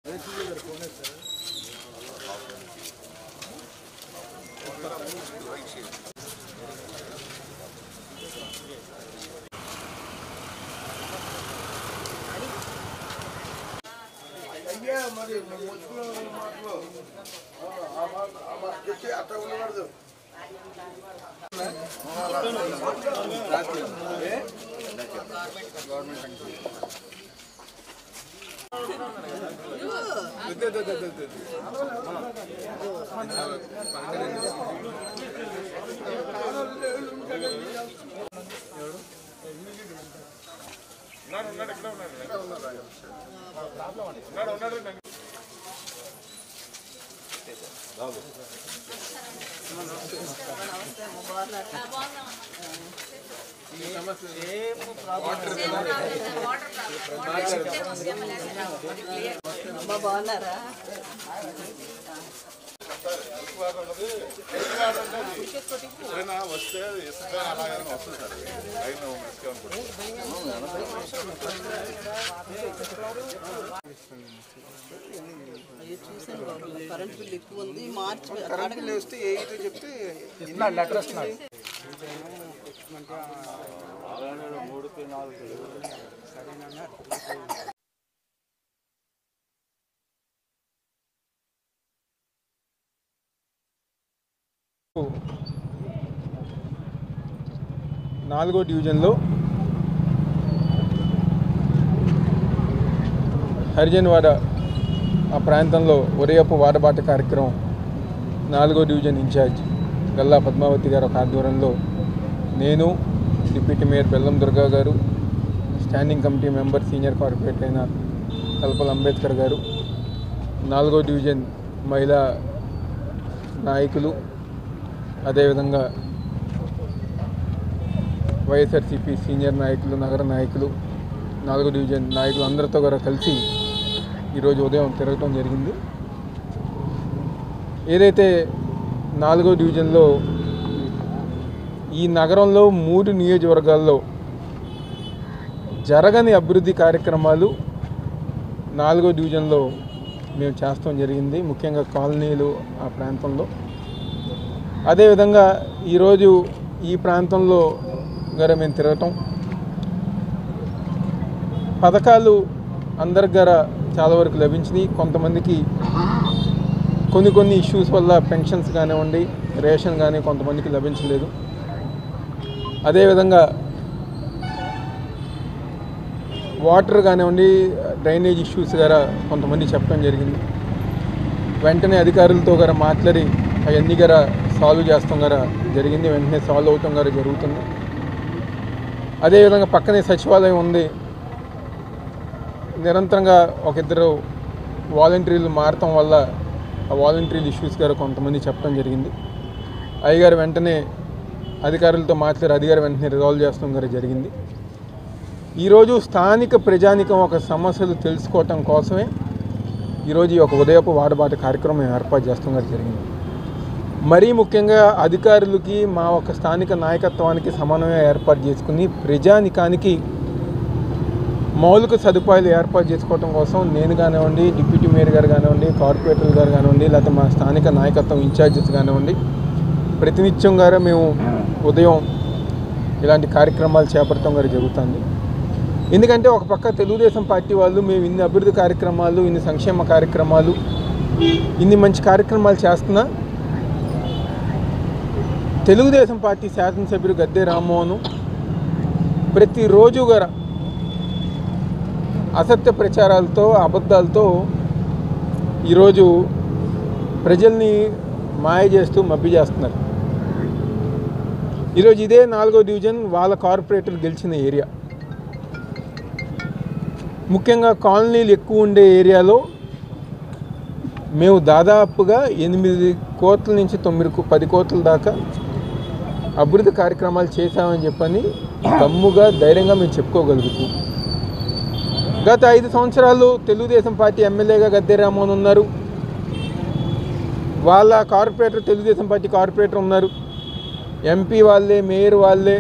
అయ్యా మరి నువ్వు వచ్చిన మాటలు ఆ మాట ఆ మాట చెప్పి అట్లా ఉండకూడదు అమ్మా బాగున్నారా ఎప్పుడైనా వస్తే ఇసుక అలాగైనా వస్తుంది సార్ లైన్ ఇసుక అనుకుంటే అయ్యో చూసాను బాబు కరెంట్ బిల్ ఎక్కువ ఉంది మార్చి కరెంట్ బిల్ వేస్తే ఏ ఇటు చెప్తే లెటర్ వస్తున్నాడు నాలుగో డివిజన్లో హరిజన్వాడ ఆ ప్రాంతంలో ఒరేయప్ప వాడబాట కార్యక్రమం నాలుగో డివిజన్ ఇన్ఛార్జ్ గల్లా పద్మావతి గారు ఒక ఆధ్వర్యంలో నేను డిప్యూటీ మేయర్ బెల్లం దుర్గా గారు standing committee member senior corporator అయిన కల్పల్ అంబేద్కర్ గారు నాలుగో డివిజన్ మహిళా నాయకులు అదేవిధంగా వైఎస్ఆర్సీపీ సీనియర్ నాయకులు నగర నాయకులు నాలుగో డివిజన్ నాయకులు అందరితో కూడా కలిసి ఈరోజు ఉదయం తిరగటం జరిగింది ఏదైతే నాలుగో డివిజన్లో ఈ నగరంలో మూడు నియోజకవర్గాల్లో జరగని అభివృద్ధి కార్యక్రమాలు నాలుగో డివిజన్లో మేము చేస్తాం జరిగింది ముఖ్యంగా కాలనీలు ఆ ప్రాంతంలో అదేవిధంగా ఈరోజు ఈ ప్రాంతంలో గార మేము తిరగటం పథకాలు అందరి గార చాలా వరకు లభించినాయి కొంతమందికి కొన్ని కొన్ని ఇష్యూస్ వల్ల పెన్షన్స్ కానివ్వండి రేషన్ కానీ కొంతమందికి లభించలేదు అదేవిధంగా వాటర్ కానివ్వండి డ్రైనేజ్ ఇష్యూస్ గారా కొంతమంది చెప్పడం జరిగింది వెంటనే అధికారులతో గారా మాట్లాడి అవన్నీ గారా సాల్వ్ చేస్తాం గారా జరిగింది వెంటనే సాల్వ్ అవటం గారా జరుగుతుంది అదేవిధంగా పక్కనే సచివాలయం ఉంది నిరంతరంగా ఒక ఇద్దరు వాలంటీర్లు మారటం వల్ల ఆ వాలంటీర్ల ఇష్యూస్ గారు కొంతమంది చెప్పడం జరిగింది అయ్యగారు వెంటనే అధికారులతో మాట్లాడి అధికారి వెంటనే రిజాల్వ్ చేస్తాం గారు జరిగింది ఈరోజు స్థానిక ప్రజానికం ఒక సమస్యలు తెలుసుకోవటం కోసమే ఈరోజు ఈ ఒక ఉదయపు వాడబాట కార్యక్రమం ఏర్పాటు చేస్తాం గారు జరిగింది మరీ ముఖ్యంగా అధికారులకి మా ఒక స్థానిక నాయకత్వానికి సమన్వయం ఏర్పాటు చేసుకుని ప్రజానికానికి మౌలిక సదుపాయాలు ఏర్పాటు చేసుకోవడం కోసం నేను కానివ్వండి డిప్యూటీ మేయర్ గారు కానివ్వండి కార్పొరేటర్ గారు కానివ్వండి లేకపోతే మా స్థానిక నాయకత్వం ఇన్ఛార్జెస్ కానివ్వండి ప్రతినిత్యం గారు మేము ఉదయం ఇలాంటి కార్యక్రమాలు చేపడటం గారు జరుగుతుంది ఎందుకంటే ఒక పక్క తెలుగుదేశం పార్టీ వాళ్ళు మేము ఇన్ని అభివృద్ధి కార్యక్రమాలు ఇన్ని సంక్షేమ కార్యక్రమాలు ఇన్ని మంచి కార్యక్రమాలు చేస్తున్నా తెలుగుదేశం పార్టీ శాసనసభ్యుడు గద్దె రామ్మోహన్ ప్రతిరోజు గారా అసత్య ప్రచారాలతో అబద్ధాలతో ఈరోజు ప్రజల్ని మాయ చేస్తూ మభ్య చేస్తున్నారు ఈరోజు ఇదే నాలుగో డివిజన్ వాళ్ళ కార్పొరేటర్ గెలిచిన ఏరియా ముఖ్యంగా కాలనీలు ఎక్కువ ఉండే ఏరియాలో మేము దాదాపుగా ఎనిమిది కోట్ల నుంచి తొమ్మిది కో- పది కోట్ల దాకా అభివృద్ధి కార్యక్రమాలు చేశామని చెప్పని దమ్ముగా ధైర్యంగా మేము చెప్పుకోగలుగుతాం గత ఐదు సంవత్సరాలు తెలుగుదేశం పార్టీ ఎమ్మెల్యేగా గద్దె రామ్మోహన్ ఉన్నారు వాళ్ళ కార్పొరేటర్ తెలుగుదేశం పార్టీ కార్పొరేటర్ ఉన్నారు ఎంపీ వాళ్ళే మేయర్ వాళ్ళే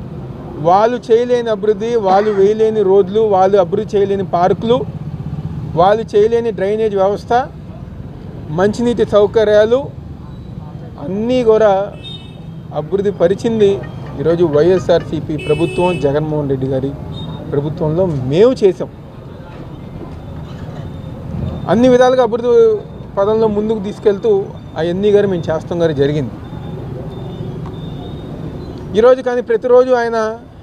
వాళ్ళు చేయలేని అభివృద్ధి వాళ్ళు వేయలేని రోడ్లు వాళ్ళు అభివృద్ధి చేయలేని పార్కులు వాళ్ళు చేయలేని డ్రైనేజ్ వ్యవస్థ మంచినీటి సౌకర్యాలు అన్నీ కూడా అభివృద్ధి పరిచింది ఈరోజు వైఎస్ఆర్సీపీ ప్రభుత్వం జగన్మోహన్ రెడ్డి గారి ప్రభుత్వంలో మేము చేసాం అన్ని విధాలుగా అభివృద్ధి పదంలో ముందుకు తీసుకెళ్తూ అవన్నీ గారు మేము చేస్తాం గారు జరిగింది ఈరోజు కానీ ప్రతిరోజు ఆయన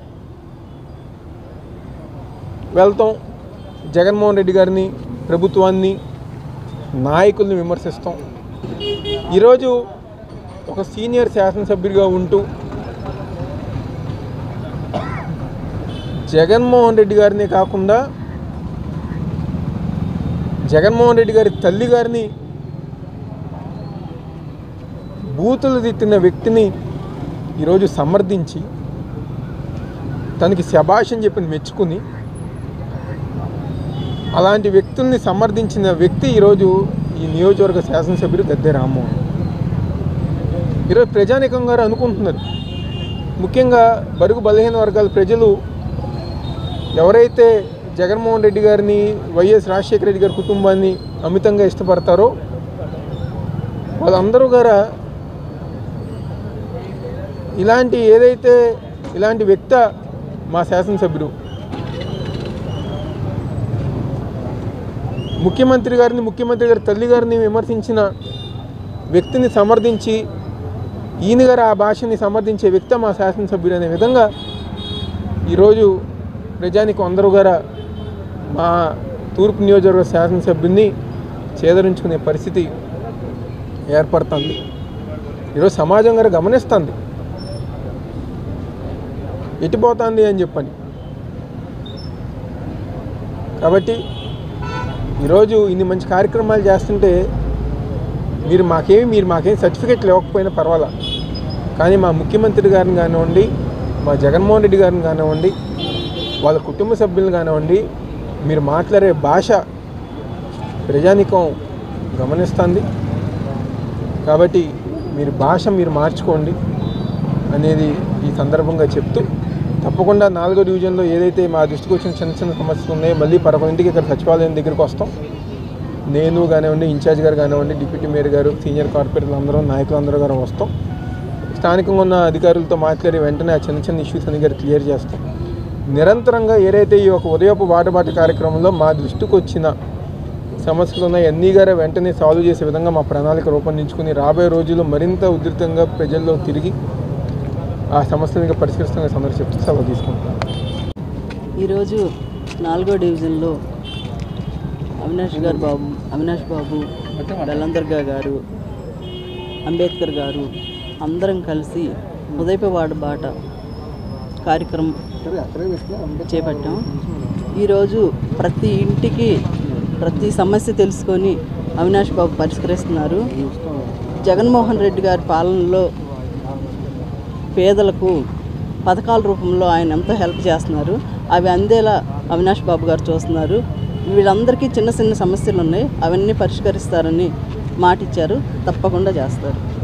వెళ్తాం జగన్మోహన్ రెడ్డి గారిని ప్రభుత్వాన్ని నాయకుల్ని విమర్శిస్తాం ఈరోజు ఒక సీనియర్ శాసనసభ్యుడిగా ఉంటూ జగన్మోహన్ రెడ్డి గారిని కాకుండా జగన్మోహన్ రెడ్డి గారి తల్లి గారిని బూతులు తిట్టిన వ్యక్తిని ఈరోజు సమర్థించి తనకి శభాష్ అని చెప్పి మెచ్చుకుని అలాంటి వ్యక్తుల్ని సమర్థించిన వ్యక్తి ఈరోజు ఈ నియోజకవర్గ శాసనసభ్యుడు గద్దె రామ్మోహన్ ఈరోజు ప్రజానికం గారు అనుకుంటున్నారు ముఖ్యంగా బడుగు బలహీన వర్గాల ప్రజలు ఎవరైతే జగన్మోహన్ రెడ్డి గారిని వైఎస్ రాజశేఖర రెడ్డి గారి కుటుంబాన్ని అమితంగా ఇష్టపడతారో వాళ్ళందరూ గారా ఇలాంటి ఏదైతే ఇలాంటి వ్యక్త మా శాసనసభ్యుడు ముఖ్యమంత్రి గారిని ముఖ్యమంత్రి గారి తల్లి గారిని విమర్శించిన వ్యక్తిని సమర్థించి ఈయన గారు ఆ భాషని సమర్థించే వ్యక్తి మా శాసనసభ్యుడు అనే విధంగా ఈరోజు ప్రజానికి అందరూ గారా మా తూర్పు నియోజకవర్గ శాసనసభ్యుడిని చేదరించుకునే పరిస్థితి ఏర్పడుతుంది ఈరోజు సమాజం గారు గమనిస్తుంది ఎట్టిపోతుంది అని చెప్పని కాబట్టి ఈరోజు ఇన్ని మంచి కార్యక్రమాలు చేస్తుంటే మీరు మాకేమి మీరు మాకేం సర్టిఫికెట్లు ఇవ్వకపోయినా పర్వాలా కానీ మా ముఖ్యమంత్రి గారిని కానివ్వండి మా జగన్మోహన్ రెడ్డి గారిని కానివ్వండి వాళ్ళ కుటుంబ సభ్యులను కానివ్వండి మీరు మాట్లాడే భాష ప్రజానికం గమనిస్తుంది కాబట్టి మీరు భాష మీరు మార్చుకోండి అనేది ఈ సందర్భంగా చెప్తూ తప్పకుండా నాలుగో డివిజన్లో ఏదైతే మా దృష్టికి వచ్చిన చిన్న చిన్న సమస్యలు ఉన్నాయో మళ్ళీ పదకొండింటికి ఇక్కడ సచివాలయం దగ్గరికి వస్తాం నేను కానివ్వండి ఇన్ఛార్జ్ గారు కానివ్వండి డిప్యూటీ మేయర్ గారు సీనియర్ కార్పొరేటర్లు అందరూ నాయకులు అందరూ గారు వస్తాం స్థానికంగా ఉన్న అధికారులతో మాట్లాడి వెంటనే ఆ చిన్న చిన్న ఇష్యూస్ అన్ని గారు క్లియర్ చేస్తాం నిరంతరంగా ఏదైతే ఈ ఒక ఉదయపు బాటబాట కార్యక్రమంలో మా దృష్టికి వచ్చిన సమస్యలు ఉన్నాయి అన్నీ గారే వెంటనే సాల్వ్ చేసే విధంగా మా ప్రణాళిక రూపొందించుకుని రాబోయే రోజుల్లో మరింత ఉధృతంగా ప్రజల్లో తిరిగి ఆ సమస్యలను ఇంకా పరిష్కరిస్తున్న సందర్భం చెప్తూ సెలవు తీసుకుంటాం ఈరోజు నాలుగో డివిజన్లో అవినాష్ గారు బాబు అవినాష్ బాబు బెల్లందర్గా గారు అంబేద్కర్ గారు అందరం కలిసి ఉదయపవాడ బాట కార్యక్రమం చేపట్టాం ఈరోజు ప్రతి ఇంటికి ప్రతి సమస్య తెలుసుకొని అవినాష్ బాబు పరిష్కరిస్తున్నారు జగన్మోహన్ రెడ్డి గారి పాలనలో పేదలకు పథకాల రూపంలో ఆయన ఎంతో హెల్ప్ చేస్తున్నారు అవి అందేలా అవినాష్ బాబు గారు చూస్తున్నారు వీళ్ళందరికీ చిన్న చిన్న సమస్యలు ఉన్నాయి అవన్నీ పరిష్కరిస్తారని మాటిచ్చారు తప్పకుండా చేస్తారు